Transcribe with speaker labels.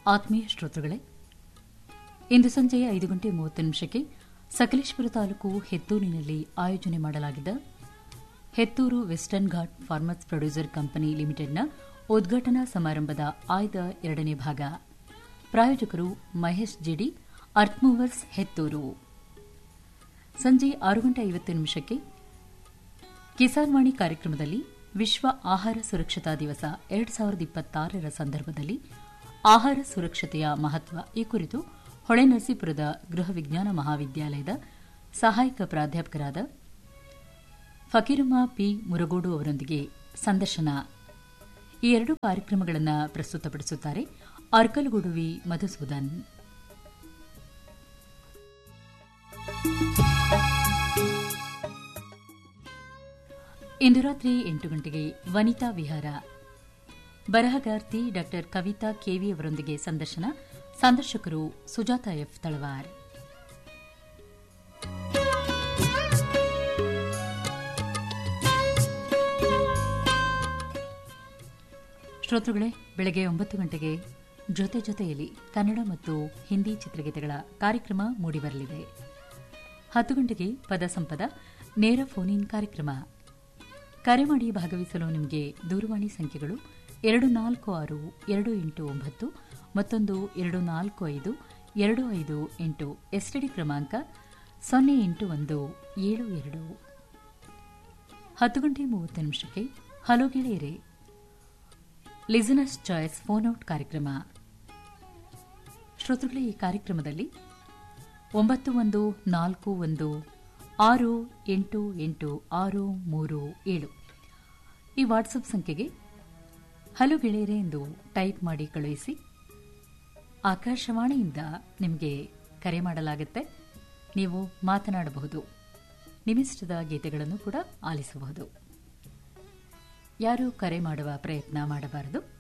Speaker 1: ಆತ್ಮೀಯ ಶ್ರೋತೃಗಳೇ ಇಂದು ಸಂಜೆ ಐದು ಗಂಟೆ ಮೂವತ್ತು ನಿಮಿಷಕ್ಕೆ ಸಕಲೇಶ್ಪುರ ತಾಲೂಕು ಹೆತ್ತೂರಿನಲ್ಲಿ ಆಯೋಜನೆ ಮಾಡಲಾಗಿದ್ದ Hettur Western Ghat farmers producer company ಲಿಮಿಟೆಡ್ನ ಉದ್ಘಾಟನಾ ಸಮಾರಂಭದ ಆಯ್ದ ಎರಡನೇ ಭಾಗ ಪ್ರಾಯೋಜಕರು ಮಹೇಶ್ ಜಿಡಿ ಅರ್ಥ್ಮೂವರ್ಸ್ ಹೆತ್ತೂರು ಸಂಜೆ ಆರು ಗಂಟೆ ಐವತ್ತು ನಿಮಿಷಕ್ಕೆ ಕಿಸಾನ್ ವಾಣಿ ಕಾರ್ಯಕ್ರಮದಲ್ಲಿ ವಿಶ್ವ ಆಹಾರ ಸುರಕ್ಷತಾ ದಿವಸ ಎರಡು ಸಾವಿರದ ಇಪ್ಪತ್ತಾರರ ಸಂದರ್ಭದಲ್ಲಿ ಆಹಾರ ಸುರಕ್ಷತೆಯ ಮಹತ್ವ ಈ ಕುರಿತು ಹೊಳೆನರಸೀಪುರದ ಗೃಹ ವಿಜ್ಞಾನ ಮಹಾವಿದ್ಯಾಲಯದ ಸಹಾಯಕ ಪ್ರಾಧ್ಯಾಪಕರಾದ ಫಕೀರಮ್ಮ ಪಿ ಮುರಗೋಡು ಅವರೊಂದಿಗೆ ಸಂದರ್ಶನ ಈ ಎರಡು ಕಾರ್ಯಕ್ರಮಗಳನ್ನು ಪ್ರಸ್ತುತಪಡಿಸುತ್ತಾರೆ ಅರ್ಕಲಗೂಡುವಿ ಮಧುಸೂದನ್ ಇಂದು ರಾತ್ರಿ ಎಂಟು ಗಂಟೆಗೆ ವನಿತಾ ವಿಹಾರ ಬರಹಗಾರ್ತಿ ಡಾ ಕವಿತಾ ಕೆವಿ ಅವರೊಂದಿಗೆ ಸಂದರ್ಶನ ಸಂದರ್ಶಕರು ಸುಜಾತ ಎಫ್ ತಳವಾರ್ ಶ್ರೋತೃಗಳೇ ಬೆಳಗ್ಗೆ ಒಂಬತ್ತು ಗಂಟೆಗೆ ಜೊತೆ ಜೊತೆಯಲ್ಲಿ ಕನ್ನಡ ಮತ್ತು ಹಿಂದಿ ಚಿತ್ರಗೀತೆಗಳ ಕಾರ್ಯಕ್ರಮ ಮೂಡಿಬರಲಿದೆ ಹತ್ತು ಗಂಟೆಗೆ ಪದ ಸಂಪದ ನೇರ ಫೋನ್ ಇನ್ ಕಾರ್ಯಕ್ರಮ ಕರೆ ಮಾಡಿ ಭಾಗವಹಿಸಲು ನಿಮಗೆ ದೂರವಾಣಿ ಸಂಖ್ಯೆಗಳು ಎರಡು ನಾಲ್ಕು ಆರು ಎರಡು ಎಂಟು ಒಂಬತ್ತು ಮತ್ತೊಂದು ಎರಡು ನಾಲ್ಕು ಐದು ಎರಡು ಐದು ಎಂಟು ಎಸ್ಟಿಡಿ ಕ್ರಮಾಂಕ ಸೊನ್ನೆ ಎಂಟು ಒಂದು ಏಳು ಎರಡು ಹತ್ತು ಗಂಟೆ ಮೂವತ್ತು ನಿಮಿಷಕ್ಕೆ ಹಲೋ ಗೆಳೆಯರೇ ಲಿಸನರ್ಸ್ ಚಾಯ್ಸ್ ಫೋನ್ ಔಟ್ ಕಾರ್ಯಕ್ರಮ ಶ್ರೋತೃಗಳೇ ಈ ಕಾರ್ಯಕ್ರಮದಲ್ಲಿ ಒಂಬತ್ತು ಒಂದು ನಾಲ್ಕು ಒಂದು ಆರು ಎಂಟು ಎಂಟು ಆರು ಮೂರು ಏಳು ಈ ವಾಟ್ಸಪ್ ಸಂಖ್ಯೆಗೆ ಹಲೋ ಗೆಳೆಯರೆ ಎಂದು ಟೈಪ್ ಮಾಡಿ ಕಳುಹಿಸಿ ಆಕಾಶವಾಣಿಯಿಂದ ನಿಮಗೆ ಕರೆ ಮಾಡಲಾಗುತ್ತೆ ನೀವು ಮಾತನಾಡಬಹುದು ನಿಮ್ಮಿಷ್ಟದ ಗೀತೆಗಳನ್ನು ಕೂಡ ಆಲಿಸಬಹುದು ಯಾರೂ ಕರೆ ಮಾಡುವ ಪ್ರಯತ್ನ ಮಾಡಬಾರದು